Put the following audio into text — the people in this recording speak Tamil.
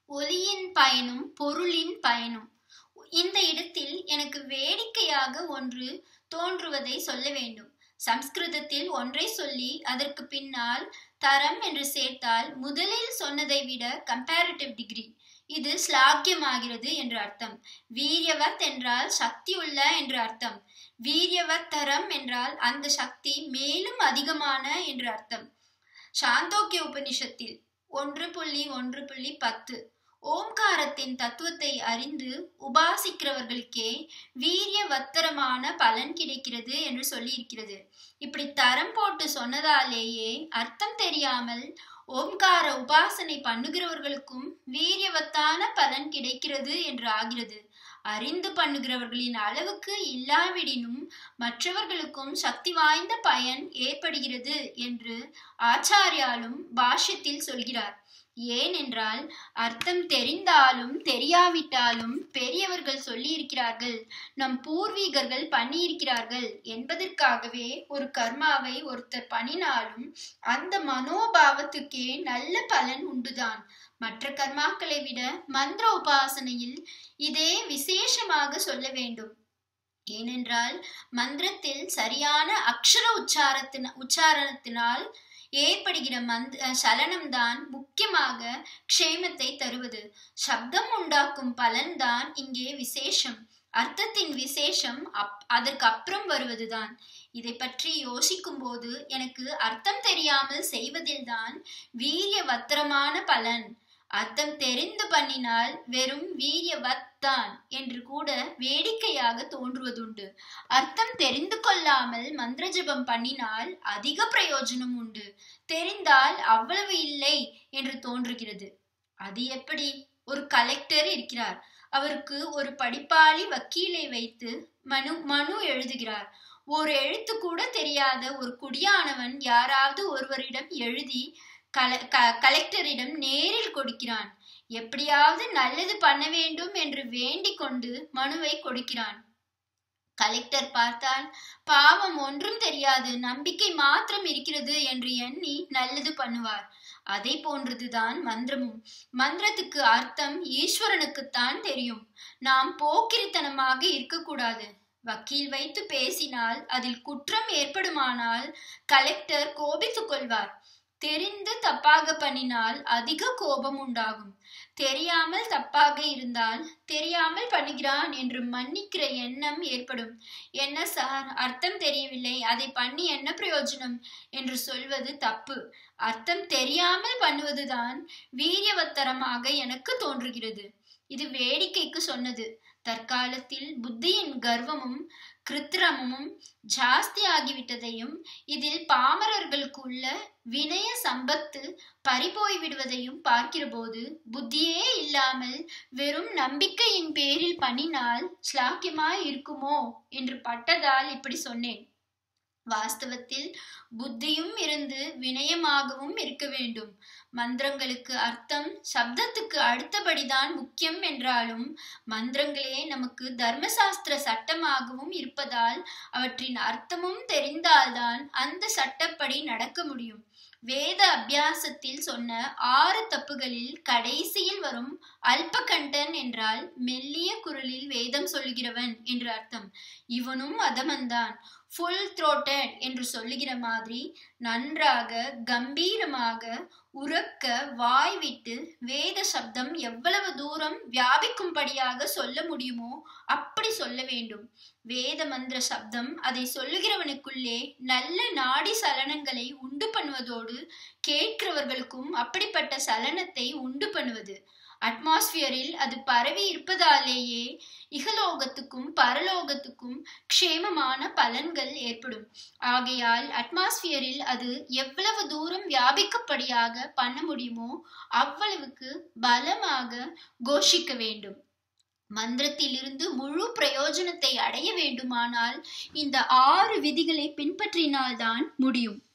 ஒலியின் பயனும் பொருளின் பயனும் இந்த இடத்தில் எனக்கு வேடிக்கையாக ஒன்று தோன்றுவதை சொல்ல வேண்டும் சம்ஸ்கிருதத்தில் ஒன்றை சொல்லி அதற்கு பின்னால் தரம் என்று சேர்த்தால் முதலில் சொன்னதை விட கம்பேரிட்டிவ் டிகிரி இது ஸ்லாக்கியமாகிறது என்று அர்த்தம் வீரியவத் என்றால் சக்தி உள்ள என்று அர்த்தம் வீரியவத் தரம் என்றால் அந்த சக்தி மேலும் அதிகமான என்று அர்த்தம் சாந்தோக்கிய உபனிஷத்தில் ஒன்று புள்ளி ஒன்று புள்ளி பத்து ஓம்காரத்தின் தத்துவத்தை அறிந்து உபாசிக்கிறவர்களுக்கே வீரியவத்தரமான பலன் கிடைக்கிறது என்று சொல்லியிருக்கிறது இப்படி தரம் போட்டு சொன்னதாலேயே அர்த்தம் தெரியாமல் ஓம்கார உபாசனை பண்ணுகிறவர்களுக்கும் வீரியவத்தான பலன் கிடைக்கிறது என்று ஆகிறது அறிந்து பண்ணுகிறவர்களின் அளவுக்கு இல்லாவிடினும் மற்றவர்களுக்கும் சக்தி வாய்ந்த பயன் ஏற்படுகிறது என்று ஆச்சாரியாலும் பாஷ்யத்தில் சொல்கிறார் ஏனென்றால் அர்த்தம் தெரிந்தாலும் தெரியாவிட்டாலும் பெரியவர்கள் சொல்லி இருக்கிறார்கள் நம் பூர்வீகர்கள் பண்ணியிருக்கிறார்கள் என்பதற்காகவே ஒரு கர்மாவை ஒருத்தர் பண்ணினாலும் அந்த மனோபாவத்துக்கே நல்ல பலன் உண்டுதான் மற்ற கர்மாக்களை விட மந்திர உபாசனையில் இதே விசேஷமாக சொல்ல வேண்டும் ஏனென்றால் மந்திரத்தில் சரியான அக்ஷர உச்சாரத்தின உச்சாரணத்தினால் ஏற்படுகிற மந்த சலனம்தான் முக்கியமாக க்ஷேமத்தை தருவது சப்தம் உண்டாக்கும் பலன்தான் இங்கே விசேஷம் அர்த்தத்தின் விசேஷம் அப் அதற்கு அப்புறம் வருவதுதான் இதை பற்றி யோசிக்கும் போது எனக்கு அர்த்தம் தெரியாமல் செய்வதில்தான் வீரியவத்திரமான பலன் அர்த்தம் தெரிந்து பண்ணினால் வெறும் வீரியவத் தான் என்று கூட வேடிக்கையாக தோன்றுவதுண்டு அர்த்தம் தெரிந்து கொள்ளாமல் மந்திர ஜபம் பண்ணினால் அதிக பிரயோஜனம் உண்டு தெரிந்தால் அவ்வளவு இல்லை என்று தோன்றுகிறது அது எப்படி ஒரு கலெக்டர் இருக்கிறார் அவருக்கு ஒரு படிப்பாளி வக்கீலை வைத்து மனு மனு எழுதுகிறார் ஒரு எழுத்து கூட தெரியாத ஒரு குடியானவன் யாராவது ஒருவரிடம் எழுதி கல க கலெக்டரிடம் நேரில் கொடுக்கிறான் எப்படியாவது நல்லது பண்ண வேண்டும் என்று வேண்டிக் கொண்டு மனுவை கொடுக்கிறான் கலெக்டர் பார்த்தால் பாவம் ஒன்றும் தெரியாது நம்பிக்கை மாத்திரம் இருக்கிறது என்று எண்ணி நல்லது பண்ணுவார் அதை போன்றதுதான் மந்திரமும் மந்திரத்துக்கு அர்த்தம் ஈஸ்வரனுக்குத்தான் தெரியும் நாம் போக்கிரித்தனமாக இருக்கக்கூடாது வக்கீல் வைத்து பேசினால் அதில் குற்றம் ஏற்படுமானால் கலெக்டர் கோபித்துக் கொள்வார் தெரிந்து தப்பாக பண்ணினால் அதிக கோபம் உண்டாகும் தெரியாமல் தப்பாக இருந்தால் தெரியாமல் பண்ணுகிறான் என்று மன்னிக்கிற எண்ணம் ஏற்படும் என்ன சார் அர்த்தம் தெரியவில்லை அதை பண்ணி என்ன பிரயோஜனம் என்று சொல்வது தப்பு அர்த்தம் தெரியாமல் பண்ணுவதுதான் வீரியவத்தரமாக எனக்கு தோன்றுகிறது இது வேடிக்கைக்கு சொன்னது தற்காலத்தில் புத்தியின் கர்வமும் கிருத்திரமும் ஜாஸ்தி ஆகிவிட்டதையும் இதில் பாமரர்களுக்கு உள்ள வினய சம்பத்து பறிபோய் விடுவதையும் பார்க்கிறபோது புத்தியே இல்லாமல் வெறும் நம்பிக்கையின் பேரில் பண்ணினால் ஸ்லாக்கியமாய் இருக்குமோ என்று பட்டதால் இப்படி சொன்னேன் வாஸ்தவத்தில் புத்தியும் இருந்து வினயமாகவும் இருக்க வேண்டும் மந்திரங்களுக்கு அர்த்தம் சப்தத்துக்கு அடுத்தபடிதான் முக்கியம் என்றாலும் மந்திரங்களே நமக்கு தர்மசாஸ்திர சட்டமாகவும் இருப்பதால் அவற்றின் அர்த்தமும் தெரிந்தால்தான் அந்த சட்டப்படி நடக்க முடியும் வேத அபியாசத்தில் சொன்ன ஆறு தப்புகளில் கடைசியில் வரும் அல்பகண்டன் என்றால் மெல்லிய குரலில் வேதம் சொல்லுகிறவன் என்று அர்த்தம் இவனும் அதமன்தான் ஃபுல் த்ரோட்டட் என்று சொல்லுகிற மாதிரி நன்றாக கம்பீரமாக உறக்க வாய் விட்டு வேத சப்தம் எவ்வளவு தூரம் வியாபிக்கும்படியாக சொல்ல முடியுமோ அப்படி சொல்ல வேண்டும் வேத மந்திர சப்தம் அதை சொல்லுகிறவனுக்குள்ளே நல்ல நாடி சலனங்களை உண்டு பண்ணுவதோடு கேட்கிறவர்களுக்கும் அப்படிப்பட்ட சலனத்தை உண்டு பண்ணுவது அட்மாஸ்பியரில் அது பரவி இருப்பதாலேயே இகலோகத்துக்கும் பரலோகத்துக்கும் க்ஷேமமான பலன்கள் ஏற்படும் ஆகையால் அட்மாஸ்பியரில் அது எவ்வளவு தூரம் வியாபிக்கப்படியாக பண்ண முடியுமோ அவ்வளவுக்கு பலமாக கோஷிக்க வேண்டும் மந்திரத்திலிருந்து முழு பிரயோஜனத்தை அடைய வேண்டுமானால் இந்த ஆறு விதிகளை பின்பற்றினால்தான் முடியும்